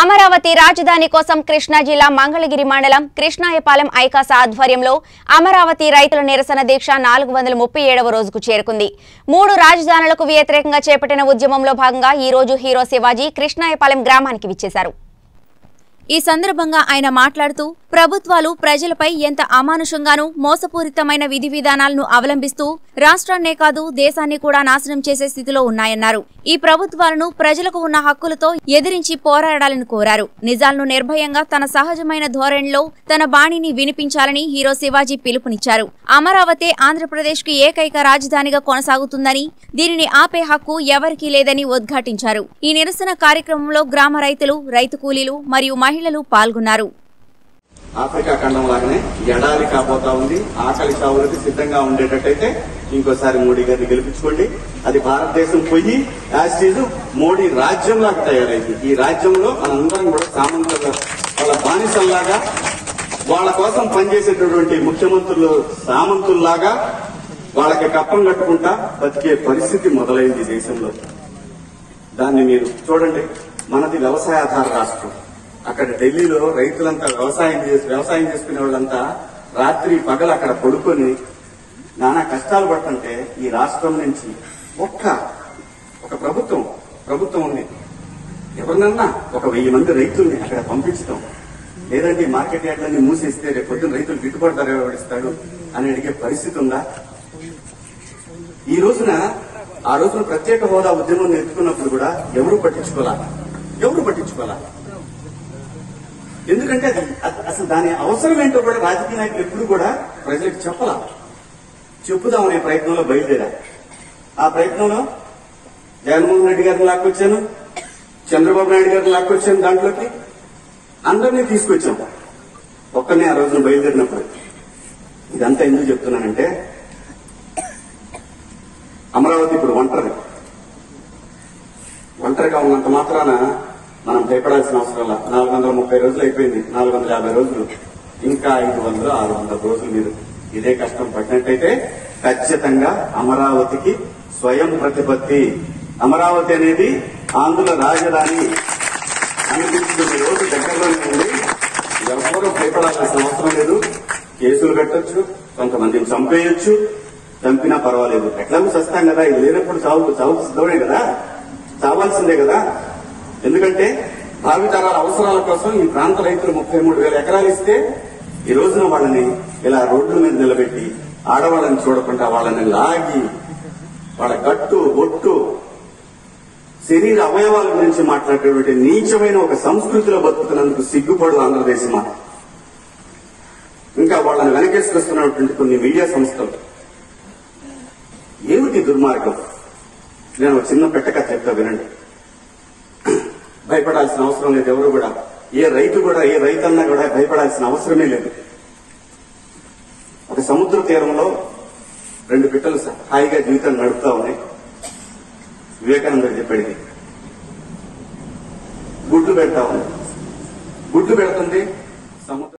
అమరావతి రాజధాని కోసం కృష్ణా జిల్లా మంగళగిరి మండలం కృష్ణాయపాలెం ఐకాస ఆధ్వర్యంలో అమరావతి రైతుల నిరసన దీక్ష నాలుగు వందల ముప్పై ఏడవ రోజుకు చేరుకుంది మూడు రాజధానులకు వ్యతిరేకంగా చేపట్టిన ఉద్యమంలో భాగంగా ఈ రోజు హీరో శివాజీ కృష్ణాయపాలెం గ్రామానికి విచ్చేశారు ఈ సందర్భంగా ఆయన మాట్లాడుతూ ప్రభుత్వాలు ప్రజలపై ఎంత అమానుషంగానూ మోసపూరితమైన విధి విధానాలను అవలంబిస్తూ రాష్ట్రాన్నే కాదు దేశాన్ని కూడా నాశనం చేసే స్థితిలో ఉన్నాయన్నారు ఈ ప్రభుత్వాలను ప్రజలకు ఉన్న హక్కులతో ఎదిరించి పోరాడాలని కోరారు నిజాలను నిర్భయంగా తన సహజమైన ధోరణిలో తన బాణిని వినిపించాలని హీరో శివాజీ పిలుపునిచ్చారు అమరావతి ఆంధ్రప్రదేశ్ కి ఏకైక రాజధానిగా కొనసాగుతుందని దీనిని ఆపే హక్కు ఎవరికీ లేదని ఉద్ఘాటించారు ఈ నిరసన కార్యక్రమంలో గ్రామ రైతులు రైతు కూలీలు మరియు మహిళలు పాల్గొన్నారు ఆఫ్రికా ఖండం లాగానే ఎడారి కాబోతా ఉంది ఆకలి చావులకు సిద్ధంగా ఉండేటట్టయితే ఇంకోసారి మోడీ గారిని గెలిపించుకోండి అది భారతదేశం పోయి యాజ్ మోడీ రాజ్యం లాగా తయారైంది ఈ రాజ్యంలో మనందరం కూడా సామంతులుగా వాళ్ళ బానిసల్లాగా వాళ్ళ కోసం పనిచేసేటటువంటి ముఖ్యమంత్రులు సామంతుల్లాగా వాళ్ళకి కప్పం కట్టుకుంటా బతికే పరిస్థితి మొదలైంది ఈ దేశంలో దాన్ని మీరు చూడండి మనది వ్యవసాయాధార రాష్ట్రం అక్కడ ఢిల్లీలో రైతులంతా వ్యవసాయం చేసి వ్యవసాయం చేసుకునే వాళ్ళంతా రాత్రి పగలు అక్కడ పడుకొని నానా కష్టాలు పడుతుంటే ఈ రాష్ట్రం నుంచి ఒక్క ఒక ప్రభుత్వం ప్రభుత్వం ఉంది ఎవరినన్నా ఒక వెయ్యి మంది రైతుల్ని అక్కడ పంపించడం లేదంటే ఈ మార్కెట్ యార్డ్లన్నీ మూసేస్తే రేపు పొద్దున్న రైతులు గిట్టుబాటు ధర ఎవరిస్తాడు అని అడిగే పరిస్థితి ఉందా ఈ రోజున ఆ రోజున ప్రత్యేక హోదా ఉద్యమం ఎత్తుకున్నప్పుడు కూడా ఎవరు పట్టించుకోవాలా ఎవరు పట్టించుకోవాలా ఎందుకంటే అది అ- అసలు దాని అవసరం ఏంటో కూడా రాజకీయ నాయకులు ఎప్పుడు కూడా ప్రజలకు చెప్పలా చెప్పుదామనే ప్రయత్నంలో బయలుదేరా ఆ ప్రయత్నంలో జగన్మోహన్ రెడ్డి గారిని లాక్కొచ్చాను చంద్రబాబు నాయుడు గారిని లాక్కొచ్చాను దాంట్లోకి అందరినీ తీసుకొచ్చాం ఒక్కనే ఆ రోజున బయలుదేరినప్పుడు ఇదంతా ఎందుకు చెప్తున్నానంటే అమరావతి ఇప్పుడు ఒంటరి ఒంటరిగా ఉన్నంత మాత్రాన మనం భయపడాల్సిన అవసరం లేదు నాలుగు వందల ముప్పై రోజులు అయిపోయింది నాలుగు వందల యాభై రోజులు ఇంకా ఐదు వందలు ఆరు వందల రోజులు మీరు ఇదే కష్టం పడినట్టయితే ఖచ్చితంగా అమరావతికి స్వయం ప్రతిపత్తి అమరావతి అనేది ఆంధ్రుల రాజధాని అనిపించుకునే రోజు దగ్గరలోనే ఉంది ఎవరూ భయపడాల్సిన అవసరం లేదు కేసులు పెట్టొచ్చు కొంతమందిని చంపేయొచ్చు చంపినా పర్వాలేదు ఎట్లాగూ చస్తాం కదా ఇది లేనప్పుడు చావు చావు సిద్ధమే కదా చావాల్సిందే కదా ఎందుకంటే భావితరాల అవసరాల కోసం ఈ ప్రాంత రైతులు ముప్పై మూడు వేల ఎకరాలు ఇస్తే ఈ రోజున వాళ్ళని ఇలా రోడ్ల మీద నిలబెట్టి ఆడవాళ్ళని చూడకుండా వాళ్ళని లాగి వాళ్ళ గట్టు బొట్టు శరీర అవయవాల గురించి మాట్లాడేటువంటి నీచమైన ఒక సంస్కృతిలో బతుకుతున్నందుకు సిగ్గుపడు ఆంధ్రదేశమా ఇంకా వాళ్ళని వెనకేసుకొస్తున్నటువంటి కొన్ని మీడియా సంస్థలు ఏమిటి దుర్మార్గం నేను ఒక చిన్న పెట్టక చెప్తా వినండి భయపడాల్సిన అవసరం లేదు ఎవరు కూడా ఏ రైతు కూడా ఏ రైతన్నా కూడా భయపడాల్సిన అవసరమే లేదు ఒక సముద్ర తీరంలో రెండు పిట్టలు హాయిగా జీవితాన్ని నడుపుతా ఉన్నాయి వివేకానంద చెప్పాడు ఇది గుడ్లు పెడతా ఉంది గుడ్లు పెడుతుంది సముద్రం